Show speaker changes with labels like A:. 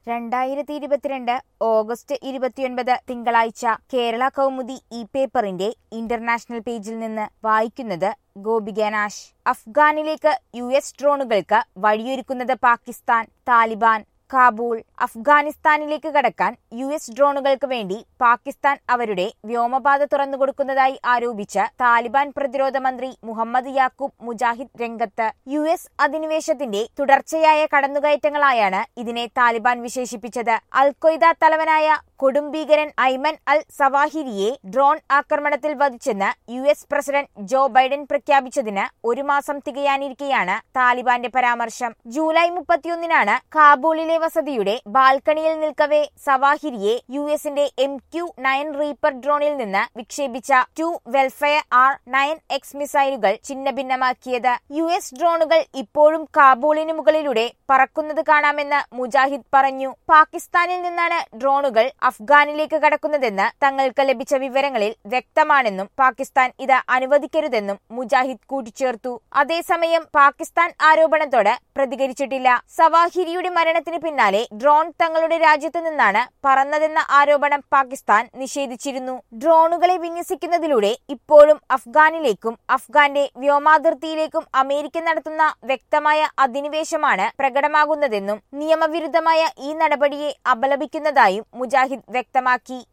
A: രണ്ടായിരത്തി ഇരുപത്തിരണ്ട് ഓഗസ്റ്റ് ഇരുപത്തിയൊൻപത് തിങ്കളാഴ്ച കേരള കൗമുദി ഇ പേപ്പറിന്റെ ഇന്റർനാഷണൽ പേജിൽ നിന്ന് വായിക്കുന്നത് ഗോപിക നാഷ് അഫ്ഗാനിലേക്ക് യു എസ് ഡ്രോണുകൾക്ക് വഴിയൊരുക്കുന്നത് പാകിസ്ഥാൻ താലിബാൻ കാബൂൾ അഫ്ഗാനിസ്ഥാനിലേക്ക് കടക്കാൻ യു എസ് ഡ്രോണുകൾക്ക് വേണ്ടി പാകിസ്ഥാൻ അവരുടെ വ്യോമപാത തുറന്നുകൊടുക്കുന്നതായി ആരോപിച്ച് താലിബാൻ പ്രതിരോധ മന്ത്രി മുഹമ്മദ് യാക്കൂബ് മുജാഹിദ് രംഗത്ത് യു എസ് അധിനിവേശത്തിന്റെ തുടർച്ചയായ കടന്നുകയറ്റങ്ങളായാണ് ഇതിനെ താലിബാൻ വിശേഷിപ്പിച്ചത് അൽ ഖ്വയ്ദ തലവനായ കൊടും ഭീകരൻ ഐമൻ അൽ സവാഹിരിയെ ഡ്രോൺ ആക്രമണത്തിൽ വധിച്ചെന്ന് U S president Joe Biden പ്രഖ്യാപിച്ചതിന് ഒരു മാസം തികയാനിരിക്കെയാണ് താലിബാന്റെ പരാമർശം ജൂലൈ മുപ്പത്തിയൊന്നിനാണ് കാബൂളിലെ വസതിയുടെ ബാൽക്കണിയിൽ നിൽക്കവെ സവാഹിരിയെ യു എസിന്റെ എം ക്യു നയൻ റീപ്പർ ഡ്രോണിൽ നിന്ന് വിക്ഷേപിച്ച two Hellfire R nine X മിസൈലുകൾ ഛിന്നഭിന്നമാക്കിയത് യു എസ് ഡ്രോണുകൾ ഇപ്പോഴും കാബൂളിന് മുകളിലൂടെ പറക്കുന്നത് കാണാമെന്ന് മുജാഹിദ് പറഞ്ഞു പാകിസ്ഥാനിൽ നിന്നാണ് ഡ്രോണുകൾ അഫ്ഗാനിലേക്ക് കടക്കുന്നതെന്ന് തങ്ങൾക്ക് ലഭിച്ച വിവരങ്ങളിൽ വ്യക്തമാണെന്നും പാകിസ്ഥാൻ ഇത് അനുവദിക്കരുതെന്നും മുജാഹിദ് കൂട്ടിച്ചേർത്തു അതേസമയം പാകിസ്ഥാൻ ആരോപണത്തോട് പ്രതികരിച്ചിട്ടില്ല സവാഹിരിയുടെ മരണത്തിന് പിന്നാലെ ഡ്രോൺ തങ്ങളുടെ രാജ്യത്ത് നിന്നാണ് പറന്നതെന്ന ആരോപണം പാകിസ്ഥാൻ നിഷേധിച്ചിരുന്നു ഡ്രോണുകളെ വിന്യസിക്കുന്നതിലൂടെ ഇപ്പോഴും അഫ്ഗാനിലേക്കും അഫ്ഗാന്റെ വ്യോമാതിർത്തിയിലേക്കും അമേരിക്ക നടത്തുന്ന വ്യക്തമായ അധിനിവേശമാണ് പ്രകടമാകുന്നതെന്നും നിയമവിരുദ്ധമായ ഈ നടപടിയെ അപലപിക്കുന്നതായും മുജാഹിദ് വ്യക്തമാക്കി